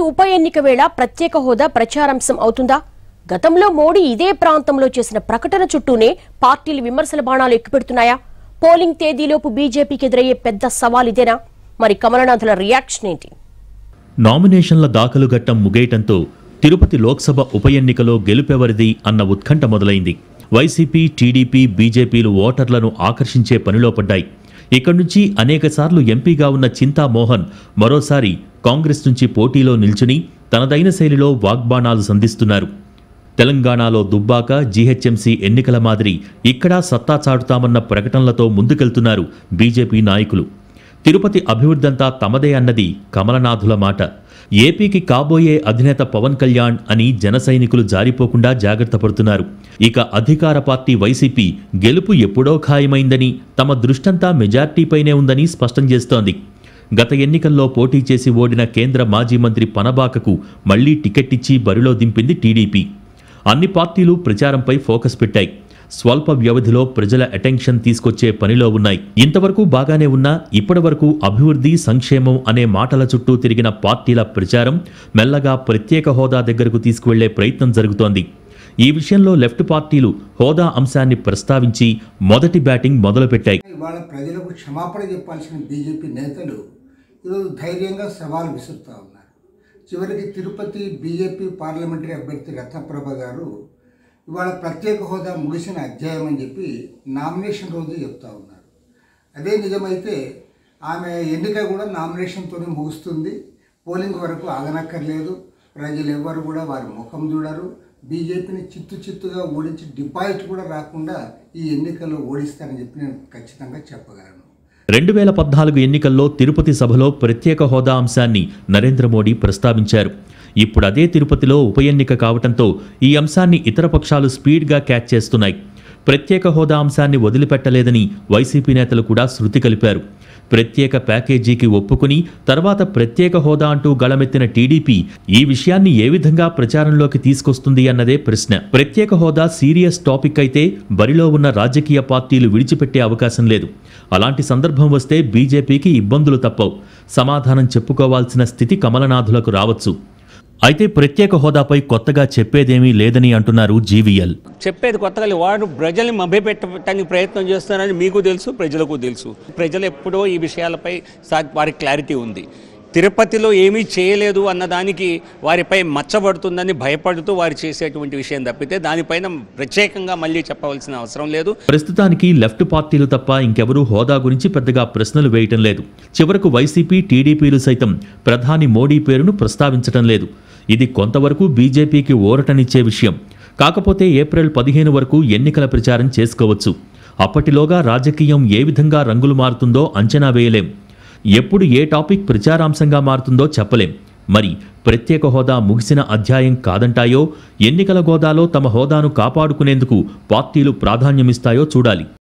ఉప ఎన్నిక వేళ ప్రత్యేక హోదా ప్రచారాంశం అవుతుందా గతంలో మోడీ ఇదే ప్రాంతంలో చేసిన ప్రకటన చుట్టూనే పార్టీలు విమర్శల బాణాలు ఎక్కుపెడుతున్నాయా పోలింగ్ తేదీలోపు బీజేపీకి ఎదురయ్యే పెద్ద సవాల్ ఇదేనా మరి కమలనాథుల రియాక్షన్ ఏంటి నామినేషన్ల దాఖలు ఘట్టం ముగియటంతో తిరుపతి లోక్సభ ఉప ఎన్నికలో గెలుపెవరిది అన్న ఉత్కంఠ మొదలైంది వైసీపీ టీడీపీ బీజేపీలు ఓటర్లను ఆకర్షించే పనిలో పడ్డాయి ఇక్కడి నుంచి అనేకసార్లు ఎంపీగా ఉన్న చింతామోహన్ మరోసారి కాంగ్రెస్ నుంచి పోటీలో నిల్చుని తనదైన శైలిలో వాగ్బాణాలు సంధిస్తున్నారు తెలంగాణలో దుబ్బాక జీహెచ్ఎంసీ ఎన్నికల మాదిరి ఇక్కడా సత్తా చాటుతామన్న ప్రకటనలతో ముందుకెళ్తున్నారు బీజేపీ నాయకులు తిరుపతి అభివృద్ధంతా తమదే అన్నది కమలనాథుల మాట ఏపీకి కాబోయే అధినేత పవన్ కళ్యాణ్ అని జన సైనికులు జారిపోకుండా జాగ్రత్త పడుతున్నారు ఇక అధికార పార్టీ వైసీపీ గెలుపు ఎప్పుడో ఖాయమైందని తమ దృష్టంతా మెజార్టీపైనే ఉందని స్పష్టం చేస్తోంది గత ఎన్నికల్లో పోటీ చేసి ఓడిన కేంద్ర మాజీ మంత్రి పనబాకకు మళ్లీ టికెట్ ఇచ్చి బరిలో దింపింది టీడీపీ అన్ని పార్టీలు ప్రచారంపై ఫోకస్ పెట్టాయి స్వల్ప వ్యవధిలో ప్రజల అటెన్షన్ తీసుకొచ్చే పనిలో ఉన్నాయి ఇంతవరకు బాగానే ఉన్నా ఇప్పటివరకు అభివృద్ధి సంక్షేమం అనే మాటల చుట్టూ తిరిగిన పార్టీల ప్రచారం మెల్లగా ప్రత్యేక హోదా దగ్గరకు తీసుకువెళ్లే ప్రయత్నం జరుగుతోంది ఈ విషయంలో లెఫ్ట్ పార్టీలు హోదా అంశాన్ని ప్రస్తావించి మొదటి బ్యాటింగ్ మొదలుపెట్టాయి ఇవాళ ప్రజలకు క్షమాపణ చెప్పాల్సిన బీజేపీ నేతలు ఈరోజు ధైర్యంగా సవాల్ విసురుతూ ఉన్నారు చివరికి తిరుపతి బీజేపీ పార్లమెంటరీ అభ్యర్థి రత్నప్రభ గారు ఇవాళ ప్రత్యేక హోదా ముగిసిన అధ్యాయం అని చెప్పి నామినేషన్ రోజు చెప్తా ఉన్నారు అదే నిజమైతే ఆమె ఎన్నిక కూడా నామినేషన్తోనే ముగుస్తుంది పోలింగ్ వరకు ఆగనక్కర్లేదు ప్రజలు ఎవ్వరు కూడా వారి ముఖం చూడరు బీజేపీని చిత్తు చిత్తుగా ఓడించి డిపాజిట్ కూడా రాకుండా ఈ ఎన్నికల్లో ఓడిస్తారని చెప్పి నేను ఖచ్చితంగా చెప్పగలను రెండు వేల పద్నాలుగు ఎన్నికల్లో తిరుపతి సభలో ప్రత్యేక హోదా అంశాన్ని నరేంద్ర మోడీ ప్రస్తావించారు ఇప్పుడు అదే తిరుపతిలో ఉప ఎన్నిక కావటంతో ఈ అంశాన్ని ఇతర పక్షాలు స్పీడ్గా క్యాచ్ చేస్తున్నాయి ప్రత్యేక హోదా అంశాన్ని వదిలిపెట్టలేదని వైసీపీ నేతలు కూడా శృతి కలిపారు ప్రత్యేక ప్యాకేజీకి ఒప్పుకుని తర్వాత ప్రత్యేక హోదా అంటూ గళమెత్తిన టీడీపీ ఈ విషయాన్ని ఏ విధంగా ప్రచారంలోకి తీసుకొస్తుంది అన్నదే ప్రశ్న ప్రత్యేక హోదా సీరియస్ టాపిక్ అయితే బరిలో ఉన్న రాజకీయ పార్టీలు విడిచిపెట్టే అవకాశం లేదు అలాంటి సందర్భం వస్తే బీజేపీకి ఇబ్బందులు తప్పవు సమాధానం చెప్పుకోవాల్సిన స్థితి కమలనాథులకు రావచ్చు అయితే ప్రత్యేక హోదాపై కొత్తగా చెప్పేదేమీ లేదని అంటున్నారు జీవీఎల్ చెప్పేది కొత్తగా లేదు. వాడు ప్రజల్ని మభ్యపెట్టడానికి ప్రయత్నం చేస్తున్నారని మీకు తెలుసు ప్రజలకు తెలుసు ప్రజలు ఎప్పుడో ఈ విషయాలపై సా- వారికి క్లారిటీ ఉంది తిరుపతిలో ఏమీ చేయలేదు అన్నదానికి వారిపై మచ్చబడుతుందని భయపడుతూ వారు చేసేటువంటి విషయం తప్పితే దానిపైన ప్రత్యేకంగా మళ్ళీ చెప్పవలసిన అవసరం లేదు ప్రస్తుతానికి లెఫ్ట్ పార్టీలు తప్ప ఇంకెవరూ హోదా గురించి పెద్దగా ప్రశ్నలు వేయటం లేదు చివరకు వైసీపీ టీడీపీలు సైతం ప్రధాని మోడీ పేరును ప్రస్తావించటం లేదు ఇది కొంతవరకు బీజేపీకి ఊరటనిచ్చే విషయం కాకపోతే ఏప్రిల్ పదిహేను వరకు ఎన్నికల ప్రచారం చేసుకోవచ్చు అప్పటిలోగా రాజకీయం ఏ విధంగా రంగులు మారుతుందో అంచనా వేయలేం ఎప్పుడు ఏ టాపిక్ ప్రచారాంశంగా మారుతుందో చెప్పలేం మరి ప్రత్యేక హోదా ముగిసిన అధ్యాయం కాదంటాయో ఎన్నికల గోదాలో తమ హోదాను కాపాడుకునేందుకు పార్టీలు ప్రాధాన్యమిస్తాయో చూడాలి